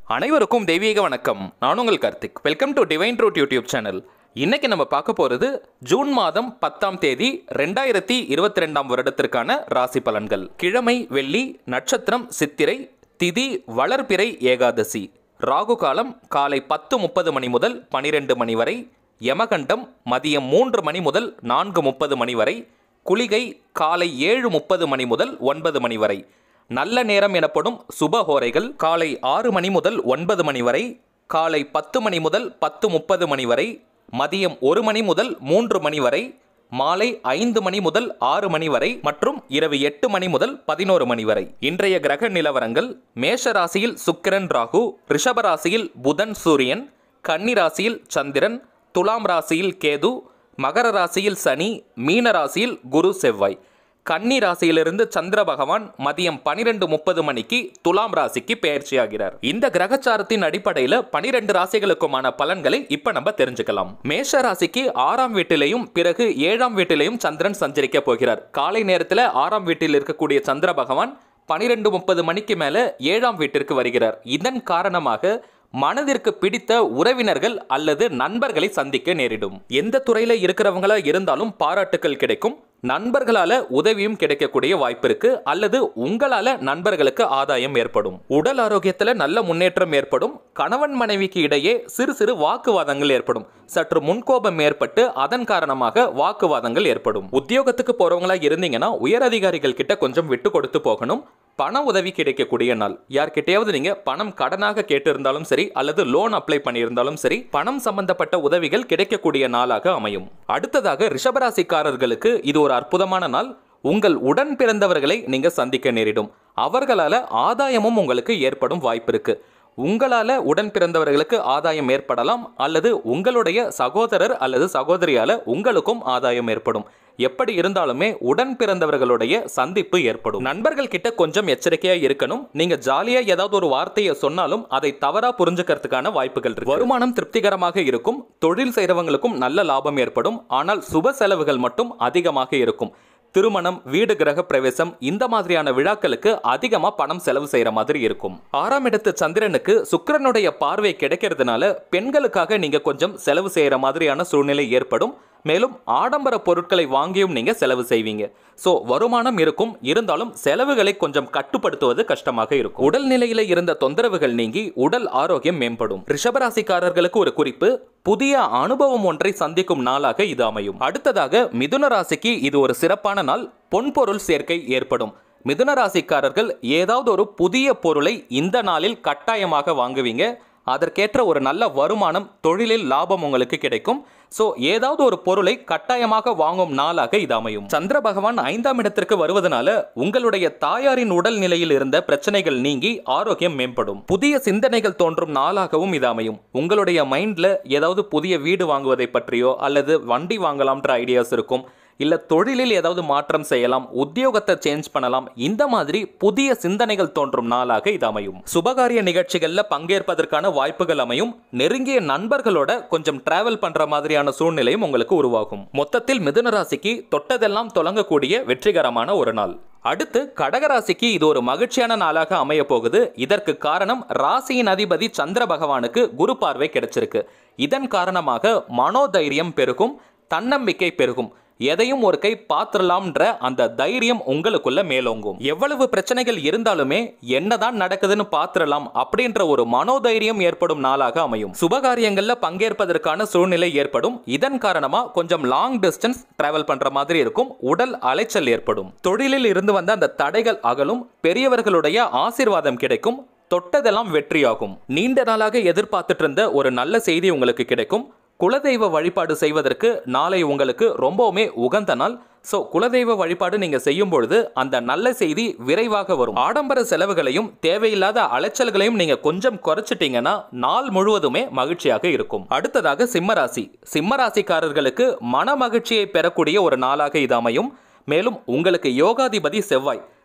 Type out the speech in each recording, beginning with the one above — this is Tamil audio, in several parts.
அனைவருக்கும் தெய்வீக வணக்கம் நான் உங்கள் Karthik welcome to divine truth YouTube channel இன்னைக்கு நம்ம பார்க்க போகிறது ஜூன் மாதம் பத்தாம் தேதி ரெண்டாயிரத்தி இருபத்தி ரெண்டாம் வருடத்திற்கான ராசி பலன்கள் கிழமை வெள்ளி நட்சத்திரம் சித்திரை திதி வளர்பிறை ஏகாதசி ராகு காலம் காலை பத்து முப்பது மணி முதல் பனிரெண்டு மணி வரை யமகண்டம் மதியம் மூன்று மணி முதல் நான்கு முப்பது மணி வரை குளிகை காலை ஏழு முப்பது மணி முதல் ஒன்பது மணி வரை நல்ல நேரம் எனப்படும் சுபஹோரைகள் காலை ஆறு மணி முதல் ஒன்பது மணி வரை காலை பத்து மணி முதல் பத்து முப்பது மணி வரை மதியம் ஒரு மணி முதல் மூன்று மணி வரை மாலை ஐந்து மணி முதல் ஆறு மணி வரை மற்றும் இரவு எட்டு மணி முதல் பதினோரு மணி வரை இன்றைய கிரக நிலவரங்கள் மேஷ ராசியில் சுக்கிரன் ராகு ரிஷப ராசியில் புதன் சூரியன் கன்னி ராசியில் சந்திரன் துலாம் ராசியில் கேது மகர ராசியில் சனி மீன ராசியில் குரு செவ்வாய் கன்னி ராசியிலிருந்து சந்திர பகவான் மதியம் பனிரெண்டு முப்பது மணிக்கு துலாம் ராசிக்கு பெயர்ச்சியாகிறார் இந்த கிரகச்சாரத்தின் அடிப்படையில் பனிரெண்டு ராசிகளுக்குமான பலன்களை இப்ப நம்ம தெரிஞ்சுக்கலாம் மேஷ ராசிக்கு ஆறாம் வீட்டிலையும் பிறகு ஏழாம் வீட்டிலையும் சந்திரன் சஞ்சரிக்க போகிறார் காலை நேரத்தில் ஆறாம் வீட்டில் இருக்கக்கூடிய சந்திர பகவான் பனிரெண்டு முப்பது மணிக்கு மேல ஏழாம் வீட்டிற்கு வருகிறார் இதன் காரணமாக மனதிற்கு பிடித்த உறவினர்கள் அல்லது நண்பர்களை சந்திக்க நேரிடும் எந்த துறையில இருக்கிறவங்களா இருந்தாலும் பாராட்டுக்கள் கிடைக்கும் நண்பர்களால உதவியும் கிடைக்கக்கூடிய வாய்ப்பு இருக்கு அல்லது உங்களால நண்பர்களுக்கு ஆதாயம் ஏற்படும் உடல் ஆரோக்கியத்துல நல்ல முன்னேற்றம் ஏற்படும் கணவன் மனைவிக்கு இடையே சிறு சிறு வாக்குவாதங்கள் ஏற்படும் சற்று முன்கோபம் ஏற்பட்டு அதன் காரணமாக வாக்குவாதங்கள் ஏற்படும் உத்தியோகத்துக்கு போறவங்களா இருந்தீங்கன்னா உயர் அதிகாரிகள் கிட்ட கொஞ்சம் விட்டு கொடுத்து போகணும் பண உதவி கிடைக்கக்கூடிய நாள் யார்கிட்டயாவது நீங்க பணம் கடனாக கேட்டிருந்தாலும் சரி அல்லது லோன் அப்ளை பண்ணியிருந்தாலும் சரி பணம் சம்பந்தப்பட்ட உதவிகள் கிடைக்கக்கூடிய நாளாக அமையும் அடுத்ததாக ரிஷபராசிக்காரர்களுக்கு இது ஒரு அற்புதமான நாள் உங்கள் உடன் பிறந்தவர்களை நீங்க சந்திக்க நேரிடும் அவர்களால ஆதாயமும் உங்களுக்கு ஏற்படும் வாய்ப்பு இருக்கு உங்களால உடன் பிறந்தவர்களுக்கு ஆதாயம் ஏற்படலாம் அல்லது உங்களுடைய சகோதரர் அல்லது சகோதரியால உங்களுக்கும் ஆதாயம் ஏற்படும் எப்படி இருந்தாலுமே உடன் பிறந்தவர்களுடைய சந்திப்பு ஏற்படும் நண்பர்கள் கிட்ட கொஞ்சம் எச்சரிக்கையா இருக்கணும் நீங்க ஜாலியா ஏதாவது ஒரு வார்த்தையை சொன்னாலும் அதை தவறா புரிஞ்சுக்கிறதுக்கான வாய்ப்புகள் இருக்கு வருமானம் திருப்திகரமாக இருக்கும் தொழில் செய்றவங்களுக்கும் நல்ல லாபம் ஏற்படும் ஆனால் சுப செலவுகள் மட்டும் அதிகமாக இருக்கும் திருமணம் வீடு கிரக பிரவேசம் இந்த மாதிரியான விழாக்களுக்கு அதிகமா பணம் செலவு செய்யற மாதிரி இருக்கும் ஆறாம் இடத்து சந்திரனுக்கு சுக்கிரனுடைய பார்வை கிடைக்கிறதுனால பெண்களுக்காக நீங்க கொஞ்சம் செலவு செய்யற மாதிரியான சூழ்நிலை ஏற்படும் மேலும் ஆடம்பர பொருட்களை வாங்கியும் நீங்க செலவு செய்வீங்க சோ வருமானம் இருக்கும் இருந்தாலும் செலவுகளை கொஞ்சம் கட்டுப்படுத்துவது கஷ்டமாக இருக்கும் உடல் நிலையில இருந்த தொந்தரவுகள் நீங்கி உடல் ஆரோக்கியம் மேம்படும் ரிஷபராசிக்காரர்களுக்கு ஒரு குறிப்பு புதிய அனுபவம் ஒன்றை சந்திக்கும் நாளாக இது அமையும் அடுத்ததாக மிதுன ராசிக்கு இது ஒரு சிறப்பான நாள் பொன்பொருள் சேர்க்கை ஏற்படும் மிதுன ராசிக்காரர்கள் ஏதாவது ஒரு புதிய பொருளை இந்த நாளில் கட்டாயமாக வாங்குவீங்க அதற்கேற்ற ஒரு நல்ல வருமானம் தொழிலில் லாபம் உங்களுக்கு கிடைக்கும் ஸோ ஏதாவது ஒரு பொருளை கட்டாயமாக வாங்கும் நாளாக இது அமையும் சந்திர பகவான் ஐந்தாம் இடத்திற்கு வருவதனால உங்களுடைய தாயாரின் உடல் நிலையில் இருந்த பிரச்சனைகள் நீங்கி ஆரோக்கியம் மேம்படும் புதிய சிந்தனைகள் தோன்றும் நாளாகவும் இது அமையும் உங்களுடைய மைண்ட்ல ஏதாவது புதிய வீடு வாங்குவதை பற்றியோ அல்லது வண்டி வாங்கலாம்ன்ற ஐடியாஸ் இருக்கும் இல்ல தொழிலில் ஏதாவது மாற்றம் செய்யலாம் உத்தியோகத்தை சேஞ்ச் பண்ணலாம் இந்த மாதிரி புதிய சிந்தனைகள் தோன்றும் நாளாக இது அமையும் சுபகாரிய நிகழ்ச்சிகள்ல பங்கேற்பதற்கான வாய்ப்புகள் அமையும் நெருங்கிய நண்பர்களோட கொஞ்சம் டிராவல் பண்ற மாதிரியான சூழ்நிலையும் உங்களுக்கு உருவாகும் மொத்தத்தில் மிதுன ராசிக்கு தொட்டதெல்லாம் தொடங்கக்கூடிய வெற்றிகரமான ஒரு நாள் அடுத்து கடகராசிக்கு இது ஒரு மகிழ்ச்சியான நாளாக அமைய போகுது இதற்கு காரணம் ராசியின் அதிபதி சந்திர பகவானுக்கு குரு பார்வை கிடைச்சிருக்கு இதன் காரணமாக மனோதைரியம் பெருகும் தன்னம்பிக்கை பெருகும் எதையும் ஒரு கை பாத்திரலாம்ன்ற அந்த தைரியம் உங்களுக்குள்ள மேலோங்கும் எவ்வளவு பிரச்சனைகள் இருந்தாலுமே என்னதான் நடக்குதுன்னு பாத்திரலாம் அப்படின்ற ஒரு மனோதைரியம் ஏற்படும் நாளாக அமையும் சுபகாரியங்கள்ல பங்கேற்பதற்கான சூழ்நிலை ஏற்படும் இதன் காரணமா கொஞ்சம் லாங் டிஸ்டன்ஸ் டிராவல் பண்ற மாதிரி இருக்கும் உடல் அலைச்சல் ஏற்படும் தொழிலில் இருந்து வந்த அந்த தடைகள் அகலும் பெரியவர்களுடைய ஆசீர்வாதம் கிடைக்கும் தொட்டதெல்லாம் வெற்றியாகும் நீண்ட நாளாக எதிர்பார்த்துட்டு இருந்த ஒரு நல்ல செய்தி உங்களுக்கு கிடைக்கும் குலதெய்வ வழிபாடு செய்வதற்கு நாளை உங்களுக்கு ரொம்பவுமே உகந்த நாள் ஸோ குலதெய்வ வழிபாடு நீங்க செய்யும் பொழுது அந்த நல்ல செய்தி விரைவாக வரும் ஆடம்பர செலவுகளையும் தேவையில்லாத அலைச்சல்களையும் நீங்க கொஞ்சம் குறைச்சிட்டீங்கன்னா நாள் முழுவதுமே மகிழ்ச்சியாக இருக்கும் அடுத்ததாக சிம்மராசி சிம்மராசிக்காரர்களுக்கு மன மகிழ்ச்சியை பெறக்கூடிய ஒரு நாளாக இது அமையும் மேலும் உங்களுக்கு யோகாதிபதி செவ்வாய்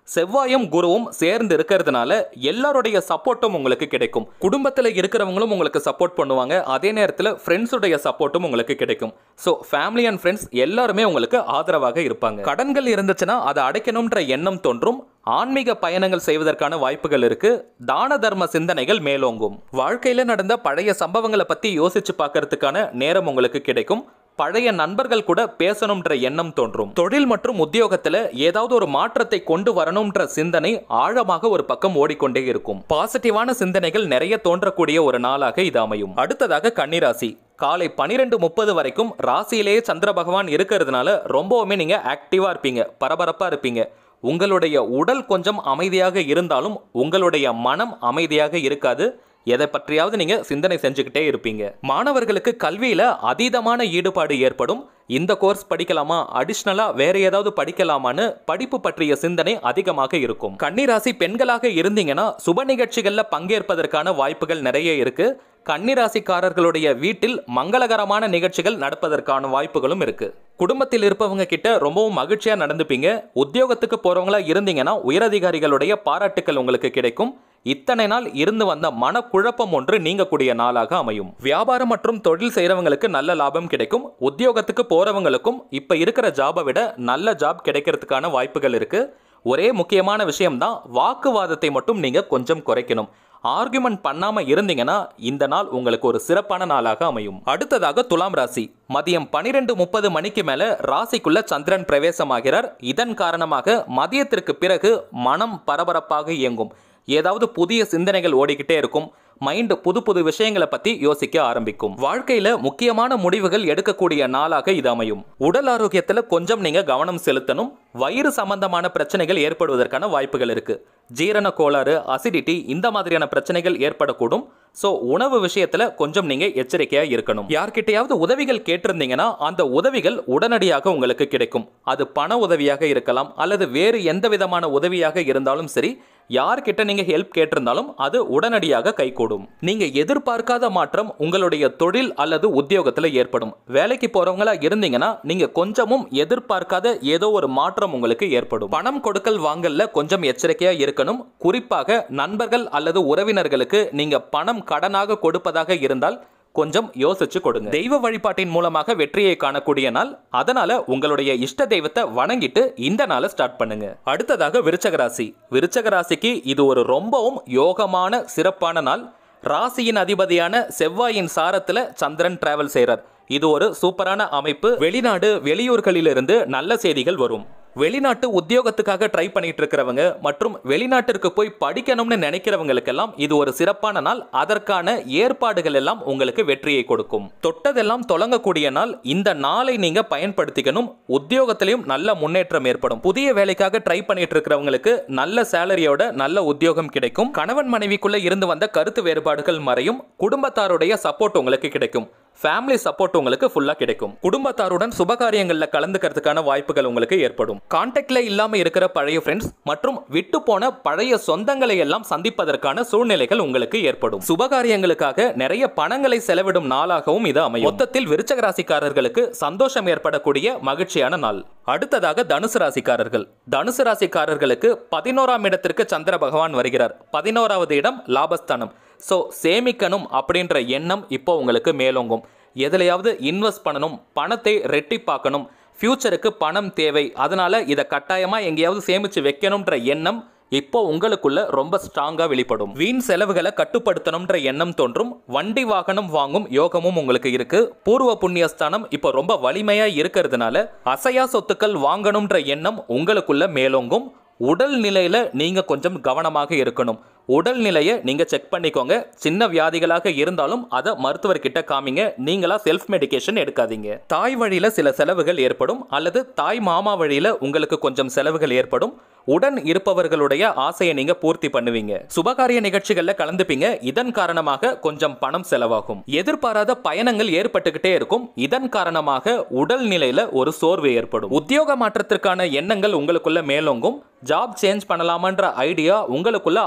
செவ்வாயும் குருவும் சேர்ந்து இருக்கிறதுனால எல்லாருடைய சப்போர்ட்டும் உங்களுக்கு கிடைக்கும் குடும்பத்தில் இருக்கிறவங்களும் உங்களுக்கு சப்போர்ட் பண்ணுவாங்க அதே நேரத்தில் ஃப்ரெண்ட்ஸுடைய சப்போர்ட்டும் உங்களுக்கு கிடைக்கும் ஸோ ஃபேமிலி அண்ட் ஃப்ரெண்ட்ஸ் எல்லாருமே உங்களுக்கு ஆதரவாக இருப்பாங்க கடன்கள் இருந்துச்சுன்னா அதை அடைக்கணும்ன்ற எண்ணம் தோன்றும் ஆன்மீக பயணங்கள் செய்வதற்கான வாய்ப்புகள் இருக்கு தான தர்ம சிந்தனைகள் மேலோங்கும் வாழ்க்கையில நடந்த பழைய சம்பவங்களை பத்தி யோசிச்சு பார்க்கறதுக்கான நேரம் உங்களுக்கு கிடைக்கும் பழைய நண்பர்கள் கூட பேசணும்ன்ற எண்ணம் தோன்றும் தொழில் மற்றும் உத்தியோகத்துல ஏதாவது ஒரு மாற்றத்தை கொண்டு வரணும்ன்ற சிந்தனை ஆழமாக ஒரு பக்கம் ஓடிக்கொண்டே இருக்கும் பாசிட்டிவான சிந்தனைகள் நிறைய தோன்றக்கூடிய ஒரு நாளாக இது அமையும் அடுத்ததாக கன்னிராசி காலை பனிரெண்டு முப்பது வரைக்கும் ராசியிலேயே சந்திர பகவான் இருக்கிறதுனால ரொம்பவுமே நீங்க ஆக்டிவா இருப்பீங்க பரபரப்பா இருப்பீங்க உங்களுடைய உடல் கொஞ்சம் அமைதியாக இருந்தாலும் உங்களுடைய மனம் அமைதியாக இருக்காது எதை பற்றியாவது நீங்க சிந்தனை செஞ்சுக்கிட்டே இருப்பீங்க மாணவர்களுக்கு கல்வியில அதீதமான ஈடுபாடு ஏற்படும் இந்த கோர்ஸ் படிக்கலாமா அடிஷ்னலா வேற ஏதாவது படிக்கலாமான்னு படிப்பு பற்றிய சிந்தனை அதிகமாக இருக்கும் கன்னிராசி பெண்களாக இருந்தீங்கன்னா சுப நிகழ்ச்சிகள்ல பங்கேற்பதற்கான வாய்ப்புகள் நிறைய இருக்கு கன்னிராசிக்காரர்களுடைய வீட்டில் மங்களகரமான நிகழ்ச்சிகள் நடப்பதற்கான வாய்ப்புகளும் இருக்கு குடும்பத்தில் இருப்பவங்க கிட்ட ரொம்பவும் மகிழ்ச்சியா நடந்துப்பீங்க உத்தியோகத்துக்கு போறவங்களா இருந்தீங்கன்னா உயரதிகாரிகளுடைய பாராட்டுக்கள் உங்களுக்கு கிடைக்கும் இத்தனை நாள் இருந்து வந்த மனக்குழப்பம் ஒன்று நீங்கக்கூடிய நாளாக அமையும் வியாபாரம் மற்றும் தொழில் செய்யறவங்களுக்கு நல்ல லாபம் கிடைக்கும் உத்தியோகத்துக்கு போறவங்களுக்கும் இப்ப இருக்கிற ஜாபை விட நல்ல ஜாப் கிடைக்கிறதுக்கான வாய்ப்புகள் இருக்கு ஒரே முக்கியமான விஷயம்தான் வாக்குவாதத்தை மட்டும் நீங்க கொஞ்சம் குறைக்கணும் ஆர்குமெண்ட் பண்ணாம இருந்தீங்கன்னா இந்த நாள் உங்களுக்கு ஒரு சிறப்பான நாளாக அமையும் அடுத்ததாக துலாம் ராசி மதியம் பனிரெண்டு முப்பது மணிக்கு மேல ராசிக்குள்ள சந்திரன் பிரவேசமாகிறார் இதன் காரணமாக மதியத்திற்கு பிறகு மனம் பரபரப்பாக இயங்கும் ஏதாவது புதிய சிந்தனைகள் ஓடிக்கிட்டே இருக்கும் மைண்ட் புது புது விஷயங்களை பத்தி யோசிக்க ஆரம்பிக்கும் வாழ்க்கையில முக்கியமான முடிவுகள் எடுக்கக்கூடிய நாளாக இது அமையும் உடல் ஆரோக்கியத்துல கொஞ்சம் நீங்க கவனம் செலுத்தணும் வயிறு சம்பந்தமான பிரச்சனைகள் ஏற்படுவதற்கான வாய்ப்புகள் இருக்கு ஜீரண கோளாறு அசிடிட்டி இந்த மாதிரியான பிரச்சனைகள் ஏற்படக்கூடும் ஸோ உணவு விஷயத்துல கொஞ்சம் நீங்க எச்சரிக்கையா இருக்கணும் யார்கிட்டயாவது உதவிகள் கேட்டிருந்தீங்கன்னா அந்த உதவிகள் உடனடியாக உங்களுக்கு கிடைக்கும் அது பண உதவியாக இருக்கலாம் அல்லது வேறு எந்த விதமான உதவியாக இருந்தாலும் சரி யார்கிட்ட நீங்க ஹெல்ப் கேட்டிருந்தாலும் அது உடனடியாக கைகூடும் நீங்க எதிர்பார்க்காத மாற்றம் உங்களுடைய தொழில் அல்லது உத்தியோகத்துல ஏற்படும் வேலைக்கு போறவங்களா இருந்தீங்கன்னா நீங்க கொஞ்சமும் எதிர்பார்க்காத ஏதோ ஒரு மாற்றம் உங்களுக்கு ஏற்படும் பணம் கொடுக்கல் வாங்கல்ல கொஞ்சம் எச்சரிக்கையா இருக்கணும் குறிப்பாக நண்பர்கள் அல்லது உறவினர்களுக்கு நீங்க பணம் கடனாக கொடுப்பதாக இருந்தால் கொஞ்சம் யோசிச்சு கொடுங்க தெய்வ வழிபாட்டின் மூலமாக வெற்றியை காணக்கூடிய நாள் அதனால உங்களுடைய இஷ்ட தெய்வத்தை வணங்கிட்டு இந்த நாளை ஸ்டார்ட் பண்ணுங்க அடுத்ததாக விருச்சக ராசி விருச்சக ராசிக்கு இது ஒரு ரொம்பவும் யோகமான சிறப்பான நாள் ராசியின் அதிபதியான செவ்வாயின் சாரத்துல சந்திரன் டிராவல் செய்கிறார் இது ஒரு சூப்பரான அமைப்பு வெளிநாடு வெளியூர்களிலிருந்து நல்ல செய்திகள் வரும் வெளிநாட்டு உத்தியோகத்துக்காக ட்ரை பண்ணிட்டு இருக்கிறவங்க மற்றும் வெளிநாட்டிற்கு போய் படிக்கணும்னு நினைக்கிறவங்களுக்கெல்லாம் இது ஒரு சிறப்பான நாள் அதற்கான ஏற்பாடுகள் எல்லாம் உங்களுக்கு வெற்றியை கொடுக்கும் தொட்டதெல்லாம் தொடங்கக்கூடிய நாள் இந்த நாளை நீங்க பயன்படுத்திக்கணும் உத்தியோகத்திலையும் நல்ல முன்னேற்றம் ஏற்படும் புதிய வேலைக்காக ட்ரை பண்ணிட்டு இருக்கிறவங்களுக்கு நல்ல சேலரியோட நல்ல உத்தியோகம் கிடைக்கும் கணவன் மனைவிக்குள்ள இருந்து வந்த கருத்து வேறுபாடுகள் மறையும் குடும்பத்தாருடைய சப்போர்ட் உங்களுக்கு கிடைக்கும் ஃபேமிலி சப்போர்ட் உங்களுக்கு ஃபுல்லா கிடைக்கும் குடும்பத்தாருடன் சுபகாரியங்கள்ல கலந்துக்கிறதுக்கான வாய்ப்புகள் உங்களுக்கு ஏற்படும் கான்டாக்ட்ல இல்லாம இருக்கிற பழைய ஃப்ரெண்ட்ஸ் மற்றும் விட்டு போன பழைய சொந்தங்களை எல்லாம் சந்திப்பதற்கான சூழ்நிலைகள் உங்களுக்கு ஏற்படும் சுபகாரியங்களுக்காக நிறைய பணங்களை செலவிடும் நாளாகவும் இது அமையும் மொத்தத்தில் விருச்சக ராசிக்காரர்களுக்கு சந்தோஷம் ஏற்படக்கூடிய மகிழ்ச்சியான நாள் அடுத்ததாக தனுசு ராசிக்காரர்கள் தனுசு ராசிக்காரர்களுக்கு பதினோராம் இடத்திற்கு சந்திர பகவான் வருகிறார் பதினோராவது இடம் லாபஸ்தானம் ஸோ சேமிக்கணும் அப்படின்ற எண்ணம் இப்போ உங்களுக்கு மேலோங்கும் எதுலையாவது இன்வெஸ்ட் பண்ணணும் பணத்தை ரெட்டிப்பாக்கணும் ஃப்யூச்சருக்கு பணம் தேவை அதனால இதை கட்டாயமாக எங்கேயாவது சேமித்து வைக்கணுன்ற எண்ணம் இப்போ உங்களுக்குள்ள ரொம்ப ஸ்ட்ராங்கா வெளிப்படும் வீண் செலவுகளை கட்டுப்படுத்தணும்ன்ற எண்ணம் தோன்றும் வண்டி வாகனம் வாங்கும் யோகமும் உங்களுக்கு இருக்கு பூர்வ புண்ணியஸ்தானம் இப்போ ரொம்ப வலிமையா இருக்கிறதுனால அசையா சொத்துக்கள் வாங்கணும்ன்ற எண்ணம் உங்களுக்குள்ள மேலோங்கும் உடல் நிலையில நீங்க கொஞ்சம் கவனமாக இருக்கணும் உடல் நிலையை நீங்க செக் பண்ணிக்கோங்க சின்ன வியாதிகளாக இருந்தாலும் அதை மருத்துவர்கிட்ட காமிங்க நீங்களா செல்ஃப் மெடிகேஷன் எடுக்காதீங்க தாய் வழியில சில செலவுகள் ஏற்படும் அல்லது தாய் மாமா வழியில உங்களுக்கு கொஞ்சம் செலவுகள் ஏற்படும் உடன் இருப்பவர்களுடைய ஆசையை நீங்க பூர்த்தி பண்ணுவீங்க சுபகாரிய நிகழ்ச்சிகள்ல கலந்துப்பீங்க இதன் காரணமாக கொஞ்சம் பணம் செலவாகும் எதிர்பாராத பயணங்கள் ஏற்பட்டுக்கிட்டே இருக்கும் இதன் காரணமாக உடல் நிலையில ஒரு சோர்வு ஏற்படும் உத்தியோக மாற்றத்திற்கான எண்ணங்கள் உங்களுக்குள்ள மேலோங்கும் ஜாப் சேஞ்ச் பண்ணலாமான்ற ஐடியா உங்களுக்குள்ள ஆழமா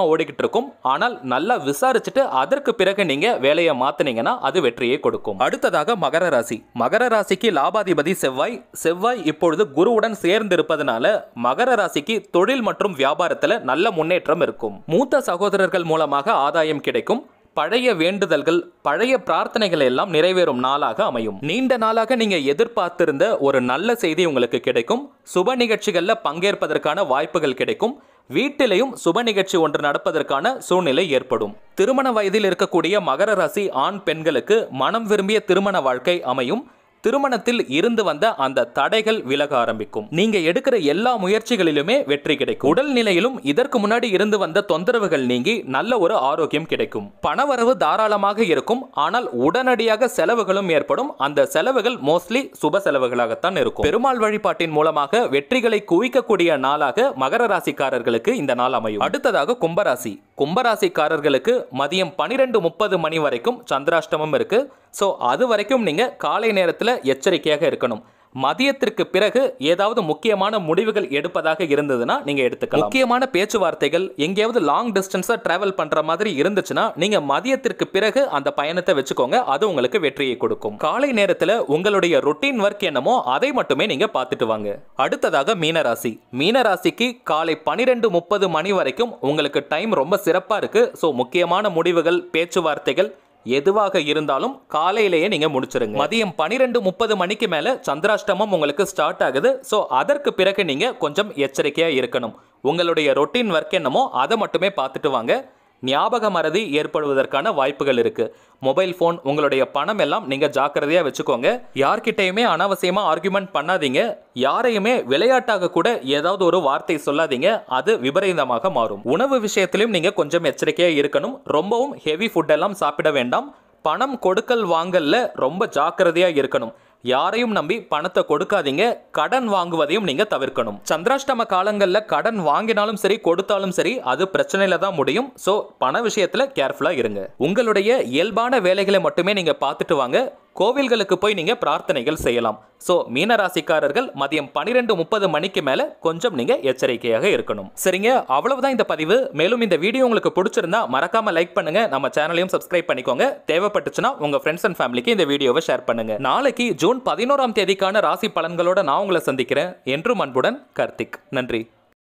ஓடிக்கிட்டு இருக்கும் ஆனால் நல்லா விசாரிச்சுட்டு அதற்கு பிறகு நீங்க வேலையை மாத்துனீங்கன்னா அது வெற்றியை கொடுக்கும் அடுத்ததாக மகர ராசி மகர ராசிக்கு லாபாதிபதி செவ்வாய் செவ்வாய் இப்பொழுது குருவுடன் சேர்ந்து இருப்பதனால மகர ராசிக்கு தொழில் மற்றும் வியாபாரத்துல நல்ல முன்னேற்றம் இருக்கும் மூத்த சகோதரர்கள் மூலமாக ஆதாயம் கிடைக்கும் பழைய வேண்டுதல்கள் பழைய பிரார்த்தனைகள் எல்லாம் நிறைவேறும் நாளாக அமையும் நீண்ட நாளாக நீங்க எதிர்பார்த்திருந்த ஒரு நல்ல செய்தி உங்களுக்கு கிடைக்கும் சுப நிகழ்ச்சிகள்ல பங்கேற்பதற்கான வாய்ப்புகள் கிடைக்கும் வீட்டிலையும் சுப நிகழ்ச்சி ஒன்று நடப்பதற்கான சூழ்நிலை ஏற்படும் திருமண வயதில் இருக்கக்கூடிய மகர ராசி ஆண் பெண்களுக்கு மனம் விரும்பிய திருமண வாழ்க்கை அமையும் திருமணத்தில் இருந்து வந்த அந்த தடைகள் விலக ஆரம்பிக்கும் நீங்க எடுக்கிற எல்லா முயற்சிகளிலுமே வெற்றி கிடைக்கும் உடல் நிலையிலும் இதற்கு முன்னாடி இருந்து வந்த தொந்தரவுகள் நீங்கி நல்ல ஒரு ஆரோக்கியம் கிடைக்கும் பணவரவு தாராளமாக இருக்கும் ஆனால் உடனடியாக செலவுகளும் ஏற்படும் அந்த செலவுகள் மோஸ்ட்லி சுப செலவுகளாகத்தான் இருக்கும் பெருமாள் வழிபாட்டின் மூலமாக வெற்றிகளை குவிக்கக்கூடிய நாளாக மகர ராசிக்காரர்களுக்கு இந்த நாள் அமையும் அடுத்ததாக கும்பராசி கும்பராசிக்காரர்களுக்கு மதியம் பனிரெண்டு முப்பது மணி வரைக்கும் சந்திராஷ்டமம் இருக்கு ஸோ அது வரைக்கும் நீங்க காலை நேரத்தில் எச்சரிக்கையாக இருக்கணும் மதியத்திற்கு பிறகு ஏதாவது முக்கியமான முடிவுகள் எடுப்பதாக இருந்ததுன்னா நீங்க எடுத்துக்கலாம் முக்கியமான பேச்சுவார்த்தைகள் எங்கேயாவது லாங் டிஸ்டன்ஸா டிராவல் பண்ற மாதிரி இருந்துச்சுன்னா நீங்க மதியத்திற்கு பிறகு அந்த பயணத்தை வச்சுக்கோங்க அது உங்களுக்கு வெற்றியை கொடுக்கும் காலை நேரத்துல உங்களுடைய ரொட்டீன் ஒர்க் என்னமோ அதை மட்டுமே நீங்க பார்த்துட்டு வாங்க அடுத்ததாக மீனராசி மீனராசிக்கு காலை பனிரெண்டு முப்பது மணி வரைக்கும் உங்களுக்கு டைம் ரொம்ப சிறப்பா இருக்கு ஸோ முக்கியமான முடிவுகள் பேச்சுவார்த்தைகள் எதுவாக இருந்தாலும் காலையிலேயே நீங்க முடிச்சிருங்க மதியம் பனிரெண்டு முப்பது மணிக்கு மேல சந்திராஷ்டமம் உங்களுக்கு ஸ்டார்ட் ஆகுது ஸோ அதற்கு பிறகு நீங்க கொஞ்சம் எச்சரிக்கையா இருக்கணும் உங்களுடைய ரொட்டீன் ஒர்க் என்னமோ அதை மட்டுமே பார்த்துட்டு வாங்க ஞாபக மறதி ஏற்படுவதற்கான வாய்ப்புகள் இருக்கு மொபைல் ஃபோன் உங்களுடைய பணம் எல்லாம் நீங்க ஜாக்கிரதையா வச்சுக்கோங்க யார்கிட்டயுமே அனாவசியமா ஆர்குமெண்ட் பண்ணாதீங்க யாரையுமே விளையாட்டாக கூட ஏதாவது ஒரு வார்த்தை சொல்லாதீங்க அது விபரீதமாக மாறும் உணவு விஷயத்திலும் நீங்க கொஞ்சம் எச்சரிக்கையா இருக்கணும் ரொம்பவும் ஹெவி ஃபுட் எல்லாம் சாப்பிட வேண்டாம் பணம் கொடுக்கல் வாங்கல்ல ரொம்ப ஜாக்கிரதையா இருக்கணும் யாரையும் நம்பி பணத்தை கொடுக்காதீங்க கடன் வாங்குவதையும் நீங்க தவிர்க்கணும் சந்திராஷ்டம காலங்கள்ல கடன் வாங்கினாலும் சரி கொடுத்தாலும் சரி அது பிரச்சனையில தான் முடியும் சோ பண விஷயத்துல கேர்ஃபுல்லா இருங்க உங்களுடைய இயல்பான வேலைகளை மட்டுமே நீங்க பார்த்துட்டு வாங்க கோவில்களுக்கு போய் நீங்க பிரார்த்தனைகள் செய்யலாம் சோ மீனராசிக்காரர்கள் மதியம் பனிரெண்டு முப்பது மணிக்கு மேல கொஞ்சம் நீங்க எச்சரிக்கையாக இருக்கணும் சரிங்க அவ்வளவுதான் இந்த பதிவு மேலும் இந்த வீடியோ உங்களுக்கு பிடிச்சிருந்தா மறக்காம லைக் பண்ணுங்க நம்ம சேனலையும் சப்ஸ்கிரைப் பண்ணிக்கோங்க தேவைப்பட்டுச்சுன்னா உங்க ஃப்ரெண்ட்ஸ் அண்ட் ஃபேமிலிக்கு இந்த வீடியோவை ஷேர் பண்ணுங்க நாளைக்கு ஜூன் பதினோராம் தேதிக்கான ராசி பலன்களோட நான் உங்களை சந்திக்கிறேன் என்றும் அன்புடன் கார்த்திக் நன்றி